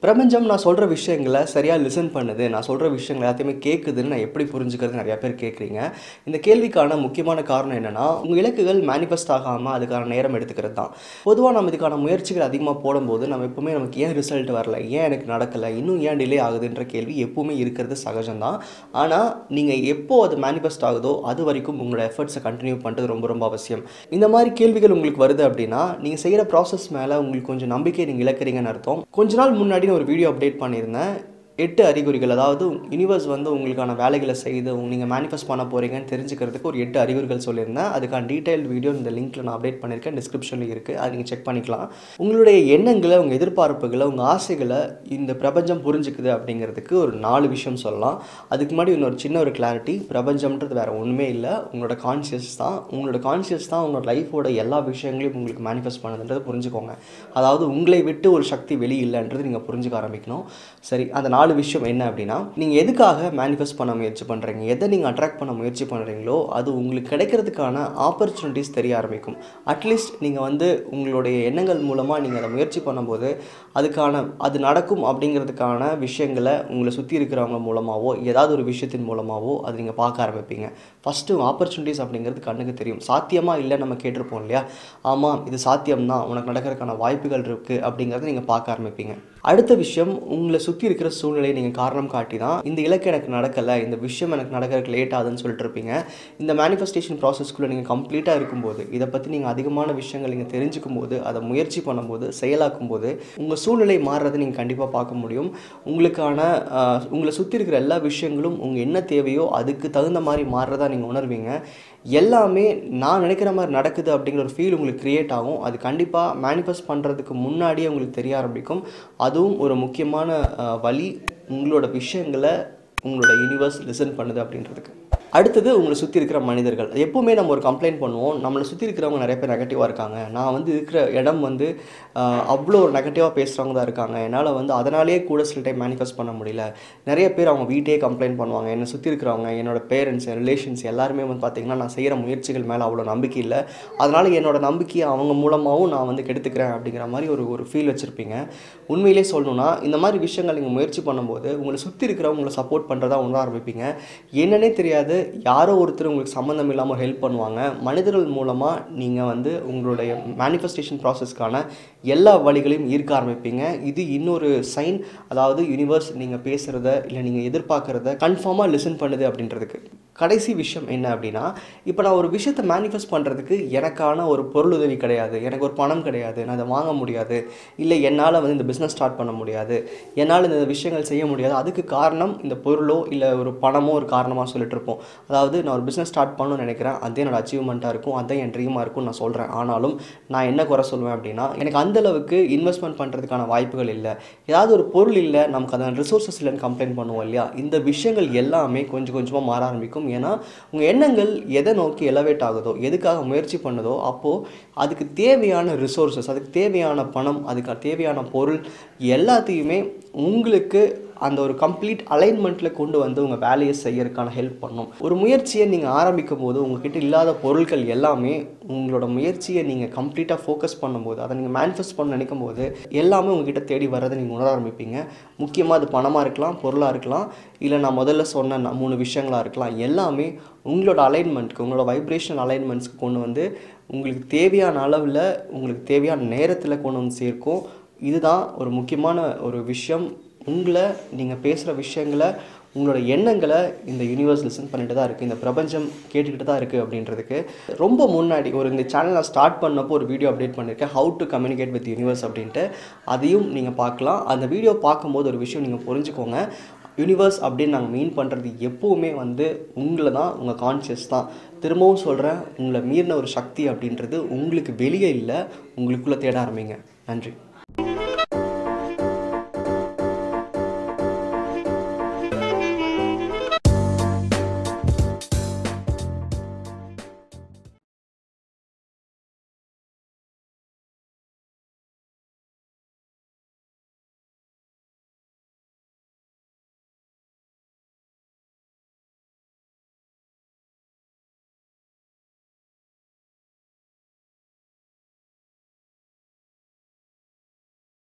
பிரபஞ்சம் நான் சொல்கிற விஷயங்களை சரியாக லிசன் பண்ணுது நான் சொல்கிற விஷயங்கள் எல்லாத்தையுமே கேட்குதுன்னு நான் எப்படி புரிஞ்சுக்கிறது நிறையா பேர் கேட்குறீங்க இந்த கேள்விக்கான முக்கியமான காரணம் என்னென்னா உங்கள் இலக்குகள் மேனிஃபெஸ்ட் ஆகாமல் அதுக்கான நேரம் எடுத்துக்கிறது தான் பொதுவாக நம்ம இதுக்கான முயற்சிகள் அதிகமாக போடும்போது நம்ம எப்பவுமே நமக்கு ஏன் ரிசல்ட் வரல ஏன் எனக்கு நடக்கலை இன்னும் ஏன் டிலே ஆகுதுன்ற கேள்வி எப்பவுமே இருக்கிறது சகஜம்தான் ஆனால் நீங்கள் எப்போ அது மேனிஃபெஸ்ட் ஆகுதோ அது வரைக்கும் உங்களோட எஃபர்ட்ஸை கண்டினியூ பண்ணுறது ரொம்ப ரொம்ப அவசியம் இந்த மாதிரி கேள்விகள் உங்களுக்கு வருது அப்படின்னா நீங்கள் செய்கிற ப்ராசஸ் மேலே உங்களுக்கு கொஞ்சம் நம்பிக்கை நீங்கள் இழக்கிறீங்கன்னு அர்த்தம் கொஞ்ச நாள் முன்னாடி நான் ஒரு வீடியோ அப்டேட் பண்ணியிருந்தேன் எட்டு அறிகுறிகள் அதாவது யூனிவர்ஸ் வந்து உங்களுக்கான வேலைகளை செய்து நீங்கள் மேனிஃபெஸ்ட் பண்ண போகிறீங்கன்னு தெரிஞ்சுக்கிறதுக்கு ஒரு எட்டு அறிகுறிகள் சொல்லியிருந்தேன் அதுக்கான டீட்டெயில் வீடியோ இந்த லிங்க்கில் நான் அப்டேட் பண்ணியிருக்கேன் டிஸ்கிரிப்ஷனில் இருக்குது அதை நீங்கள் செக் பண்ணிக்கலாம் உங்களுடைய எண்ணங்களை உங்கள் எதிர்பார்ப்புகளை உங்கள் ஆசைகளை இந்த பிரபஞ்சம் புரிஞ்சுக்குது அப்படிங்கிறதுக்கு ஒரு நாலு விஷயம் சொல்லலாம் அதுக்கு முன்னாடி இன்னொரு சின்ன ஒரு கிளாரிட்டி பிரபஞ்சம்ன்றது வேறு ஒன்றுமே இல்லை உங்களோட கான்சியஸ் தான் உங்களோட கான்சியஸ் தான் உங்களோட லைஃபோட எல்லா விஷயங்களையும் உங்களுக்கு மேனிஃபெஸ்ட் பண்ணுதுன்றதை புரிஞ்சுக்கோங்க அதாவது உங்களை விட்டு ஒரு சக்தி வெளியில்லைன்றது நீங்கள் புரிஞ்சுக்க ஆரம்பிக்கணும் சரி அந்த நாலு விஷயம் என்ன அப்படின்னா நீங்கள் எதுக்காக மேனிஃபெஸ்ட் பண்ண முயற்சி பண்ணுறீங்க எதை நீங்கள் அட்ராக்ட் பண்ண முயற்சி பண்ணுறீங்களோ அது உங்களுக்கு கிடைக்கிறதுக்கான ஆப்பர்ச்சுனிட்டிஸ் தெரிய ஆரம்பிக்கும் அட்லீஸ்ட் நீங்கள் வந்து உங்களுடைய எண்ணங்கள் மூலமாக நீங்கள் அதை முயற்சி பண்ணும்போது அதுக்கான அது நடக்கும் அப்படிங்கிறதுக்கான விஷயங்களை உங்களை சுற்றி இருக்கிறவங்க மூலமாகவோ ஏதாவது ஒரு விஷயத்தின் மூலமாகவோ அது நீங்கள் பார்க்க ஆரம்பிப்பீங்க ஃபஸ்ட்டு ஆப்பர்ச்சுனிட்டிஸ் அப்படிங்கிறது கண்ணுக்கு தெரியும் சாத்தியமாக இல்லை நம்ம கேட்டிருப்போம் இல்லையா ஆமாம் இது சாத்தியம்தான் உனக்கு நடக்கிறதுக்கான வாய்ப்புகள் இருக்குது அப்படிங்கிறத நீங்கள் பார்க்க ஆரம்பிப்பீங்க அடுத்த விஷயம் உங்களை சுற்றி இருக்கிற சூழ்நிலையை நீங்கள் காரணம் காட்டி தான் இந்த இலக்கு எனக்கு நடக்கலை இந்த விஷயம் எனக்கு நடக்கிறதுக்கு லேட் ஆகுதுன்னு சொல்லிட்டு இருப்பீங்க இந்த மேனிஃபெஸ்டேஷன் ப்ராசஸ்க்குள்ளே நீங்கள் கம்ப்ளீட்டாக இருக்கும்போது இதை பற்றி நீங்கள் அதிகமான விஷயங்கள் நீங்கள் தெரிஞ்சுக்கும் போது அதை முயற்சி பண்ணும்போது செயலாக்கும் போது உங்கள் சூழ்நிலை மாறுறதை நீங்கள் கண்டிப்பாக பார்க்க முடியும் உங்களுக்கான ஆஹ், உங்களை சுற்றி இருக்கிற எல்லா விஷயங்களும் உங்கள் என்ன தேவையோ அதுக்கு தகுந்த மாதிரி மாறுறதா நீங்கள் உணர்வீங்க எல்லாமே நான் நினைக்கிற மாதிரி நடக்குது அப்படிங்கிற ஒரு ஃபீல் உங்களுக்கு க்ரியேட் ஆகும் அது கண்டிப்பாக மேனிஃபெஸ்ட் பண்ணுறதுக்கு முன்னாடியே உங்களுக்கு தெரிய ஆரம்பிக்கும் அதுவும் ஒரு முக்கியமான அஹ், வழி உங்களோட விஷயங்களை உங்களோட யூனிவர்ஸ் லிசன் பண்ணுது அப்படின்றதுக்கு அடுத்தது உங்களை சுற்றி இருக்கிற மனிதர்கள் எப்போவுமே நம்ம ஒரு கம்ப்ளைண்ட் பண்ணுவோம் நம்மளை சுற்றி இருக்கிறவங்க நிறைய பேர் நெகட்டிவாக இருக்காங்க நான் வந்து இருக்கிற இடம் வந்து ஆஹ், அவ்வளோ ஒரு நெகட்டிவாக பேசுகிறவங்க தான் இருக்காங்க என்னால் வந்து அதனாலேயே கூட சில டைம் மேனிஃபெஸ்ட் பண்ண முடியல நிறைய பேர் அவங்க வீட்டையே கம்ப்ளைண்ட் பண்ணுவாங்க என்னை சுற்றி இருக்கிறவங்க என்னோட பேரண்ட்ஸ் ரிலேஷன்ஸ் எல்லாருமே வந்து பார்த்திங்கன்னா நான் செய்கிற முயற்சிகள் மேலே அவ்வளோ நம்பிக்கை இல்லை அதனால் என்னோட நம்பிக்கையை அவங்க மூலமாகவும் நான் வந்து கெடுத்துக்கிறேன் அப்படிங்கிற மாதிரி ஒரு ஒரு ஃபீல் வச்சுருப்பீங்க உண்மையிலே சொல்லணும்னா இந்த மாதிரி விஷயங்கள் நீங்கள் முயற்சி பண்ணும்போது உங்களை சுற்றி இருக்கிறவங்க உங்களை சப்போர்ட் பண்ணுறதா உணர ஆரம்பிப்பீங்க என்னன்னே தெரியாது யாரோ ஒருத்தர் உங்களுக்கு சம்மந்தம் இல்லாமல் ஹெல்ப் பண்ணுவாங்க மனிதர்கள் மூலமாக நீங்கள் வந்து உங்களுடைய மேனிஃபெஸ்டேஷன் ப்ராசஸ்க்கான எல்லா வழிகளையும் ஈர்க்க ஆரம்பிப்பீங்க இது இன்னொரு சைன் அதாவது யூனிவர்ஸ் நீங்கள் பேசுகிறத இல்லை நீங்கள் எதிர்பார்க்குறத கன்ஃபார்மாக லிசன் பண்ணுது அப்படின்றதுக்கு கடைசி விஷயம் என்ன அப்படின்னா இப்போ நான் ஒரு விஷயத்தை மேனிஃபெஸ்ட் பண்ணுறதுக்கு எனக்கான ஒரு பொருளுதவி கிடையாது எனக்கு ஒரு பணம் கிடையாது நான் அதை வாங்க முடியாது இல்லை என்னால் வந்து இந்த பிஸ்னஸ் ஸ்டார்ட் பண்ண முடியாது என்னால் இந்த விஷயங்கள் செய்ய முடியாது அதுக்கு காரணம் இந்த பொருளோ இல்லை ஒரு பணமோ ஒரு காரணமாக சொல்லிட்டு இருப்போம் அதாவது நான் ஒரு பிஸ்னஸ் ஸ்டார்ட் பண்ணணும்னு நினைக்கிறேன் அதே என்னோட அச்சீவ்மெண்ட்டாக இருக்கும் அதான் என் ட்ரீமாக இருக்கும் நான் சொல்கிறேன் ஆனாலும் நான் என்ன குறை சொல்லுவேன் அப்படின்னா எனக்கு அந்த அளவுக்கு இன்வெஸ்ட்மெண்ட் பண்ணுறதுக்கான வாய்ப்புகள் இல்லை ஏதாவது ஒரு பொருள் இல்லை நமக்கு அதான ரிசோர்ஸஸ் இல்லைன்னு கம்ப்ளைண்ட் பண்ணுவோம் இல்லையா இந்த விஷயங்கள் எல்லாமே கொஞ்சம் கொஞ்சமாக மாற ஆரம்பிக்கும் ஏன்னா உங்கள் எண்ணங்கள் எதை நோக்கி எலவேட் ஆகுதோ எதுக்காக முயற்சி பண்ணுதோ அப்போது அதுக்கு தேவையான ரிசோர்ஸஸ் அதுக்கு தேவையான பணம் அதுக்கு தேவையான பொருள் எல்லாத்தையுமே உங்களுக்கு அந்த ஒரு கம்ப்ளீட் அலைன்மெண்ட்டில் கொண்டு வந்து உங்கள் வேலையை செய்யறதுக்கான ஹெல்ப் பண்ணும் ஒரு முயற்சியை நீங்கள் ஆரம்பிக்கும் போது உங்ககிட்ட இல்லாத பொருட்கள் எல்லாமே உங்களோட முயற்சியை நீங்கள் கம்ப்ளீட்டாக ஃபோக்கஸ் பண்ணும்போது அதை நீங்கள் மேனிஃபெஸ்ட் பண்ண நினைக்கும் போது எல்லாமே உங்ககிட்ட தேடி வர்றதை நீங்கள் உணர ஆரம்பிப்பீங்க முக்கியமாக அது பணமாக இருக்கலாம் பொருளாக இருக்கலாம் இல்லை நான் முதல்ல சொன்ன ந- மூணு விஷயங்களாக இருக்கலாம் எல்லாமே உங்களோட அலைன்மெண்ட்க்கு உங்களோட வைப்ரேஷனல் அலைன்மெண்ட்ஸ்க்கு கொண்டு வந்து உங்களுக்கு தேவையான அளவில் உங்களுக்கு தேவையான நேரத்தில் கொண்டு வந்து சேர்க்கும் இதுதான் ஒரு முக்கியமான ஒரு விஷயம் உங்களை நீங்கள் பேசுகிற விஷயங்களை உங்களோட எண்ணங்களை இந்த யூனிவர்ஸ் லிசன் பண்ணிட்டு தான் இருக்குது இந்த பிரபஞ்சம் கேட்டுக்கிட்டு தான் இருக்குது அப்படின்றதுக்கு ரொம்ப முன்னாடி ஒரு இந்த சேனல் நான் ஸ்டார்ட் பண்ணப்போ ஒரு வீடியோ அப்டேட் பண்ணியிருக்கேன் how to communicate with universe அப்படின்ட்டு அதையும் நீங்கள் பார்க்கலாம் அந்த வீடியோ பார்க்கும்போது ஒரு விஷயம் நீங்கள் புரிஞ்சுக்கோங்க யூனிவர்ஸ் அப்படின்னு நாங்கள் மீன் பண்ணுறது எப்போவுமே வந்து உங்களை தான் உங்கள் கான்ஷியஸ் தான் திரும்பவும் சொல்கிறேன் உங்களை மீறின ஒரு சக்தி அப்படின்றது உங்களுக்கு வெளியே இல்லை உங்களுக்குள்ளே தேட ஆரம்பிங்க நன்றி